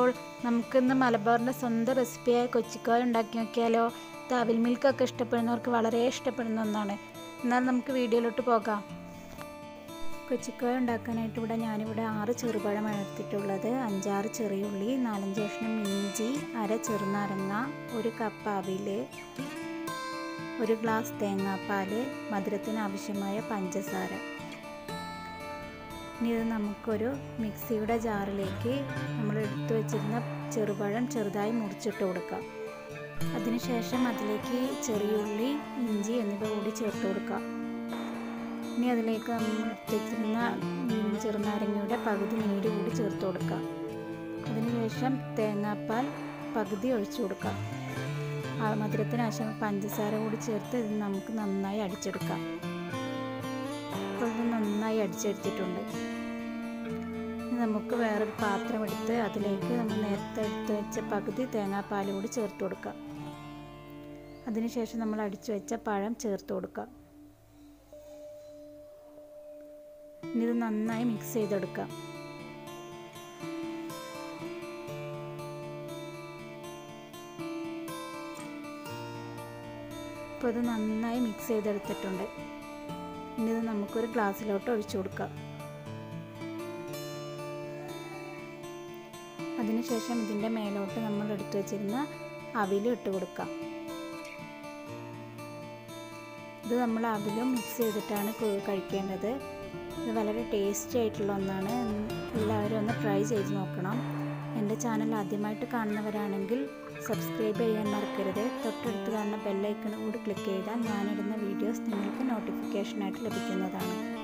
അപ്പോൾ നമുക്കിന്ന് മലബാറിൻ്റെ സ്വന്തം റെസിപ്പിയായ കൊച്ചിക്കോയ ഉണ്ടാക്കി നോക്കിയാലോ ഇത് അവിൽ മിൽക്കൊക്കെ ഇഷ്ടപ്പെടുന്നവർക്ക് വളരെ ഇഷ്ടപ്പെടുന്ന ഒന്നാണ് എന്നാൽ നമുക്ക് വീഡിയോയിലോട്ട് പോകാം കൊച്ചിക്കോയ ഉണ്ടാക്കാനായിട്ട് ഇവിടെ ഞാനിവിടെ ആറ് ചെറുപഴമാണ് എടുത്തിട്ടുള്ളത് അഞ്ചാറ് ചെറിയുള്ളി നാലഞ്ച് കഷ്ണം ഇഞ്ചി അര ചെറുനാരങ്ങ ഒരു കപ്പ് അവിൽ ഒരു ഗ്ലാസ് തേങ്ങാപ്പാൽ മധുരത്തിന് ആവശ്യമായ പഞ്ചസാര ഇനി ഇത് നമുക്കൊരു മിക്സിയുടെ ജാറിലേക്ക് നമ്മൾ എടുത്തു വെച്ചിരുന്ന ചെറുപഴം ചെറുതായി മുറിച്ചിട്ട് കൊടുക്കാം അതിനുശേഷം അതിലേക്ക് ചെറിയുള്ളി ഇഞ്ചി എന്നിവ കൂടി ചേർത്ത് കൊടുക്കാം ഇനി അതിലേക്ക് നമ്മൾ എടുത്ത് വെച്ചിരുന്ന ചെറുനാരങ്ങയുടെ പകുതി നീര് കൂടി ചേർത്ത് കൊടുക്കാം അതിനുശേഷം തേങ്ങാപ്പാൽ പകുതി ഒഴിച്ചു കൊടുക്കാം ആ മധുരത്തിന് ആവശ്യം പഞ്ചസാര കൂടി ചേർത്ത് ഇത് നമുക്ക് നന്നായി അടിച്ചെടുക്കാം അപ്പോൾ ഇത് നന്നായി അടിച്ചെടുത്തിട്ടുണ്ട് നമുക്ക് വേറൊരു പാത്രം എടുത്ത് അതിലേക്ക് നമ്മൾ നേരത്തെ എടുത്ത് വെച്ച പകുതി തേങ്ങാപ്പാൽ കൂടി ചേർത്ത് കൊടുക്കാം അതിനുശേഷം നമ്മൾ അടിച്ചു വെച്ച പഴം ചേർത്ത് കൊടുക്കാം ഇനി ഇത് നന്നായി മിക്സ് ചെയ്തെടുക്കാം ഇപ്പോൾ ഇത് നന്നായി മിക്സ് ചെയ്തെടുത്തിട്ടുണ്ട് ഇനി ഇത് നമുക്കൊരു ഗ്ലാസ്സിലോട്ട് ഒഴിച്ചു കൊടുക്കാം അതിനുശേഷം ഇതിൻ്റെ മേലോട്ട് നമ്മൾ എടുത്തു വച്ചിരുന്ന അവിലും ഇട്ട് കൊടുക്കാം ഇത് നമ്മൾ അവിലും മിക്സ് ചെയ്തിട്ടാണ് കഴിക്കേണ്ടത് ഇത് വളരെ ടേസ്റ്റി ആയിട്ടുള്ള ഒന്നാണ് എല്ലാവരും ഒന്ന് ട്രൈ ചെയ്ത് നോക്കണം എൻ്റെ ചാനൽ ആദ്യമായിട്ട് കാണുന്നവരാണെങ്കിൽ സബ്സ്ക്രൈബ് ചെയ്യാൻ മറക്കരുത് തൊട്ടടുത്ത് കാണുന്ന ബെല്ലൈക്കൺ കൂടി ക്ലിക്ക് ചെയ്താൽ ഞാനിടുന്ന വീഡിയോസ് നിങ്ങൾക്ക് നോട്ടിഫിക്കേഷനായിട്ട് ലഭിക്കുന്നതാണ്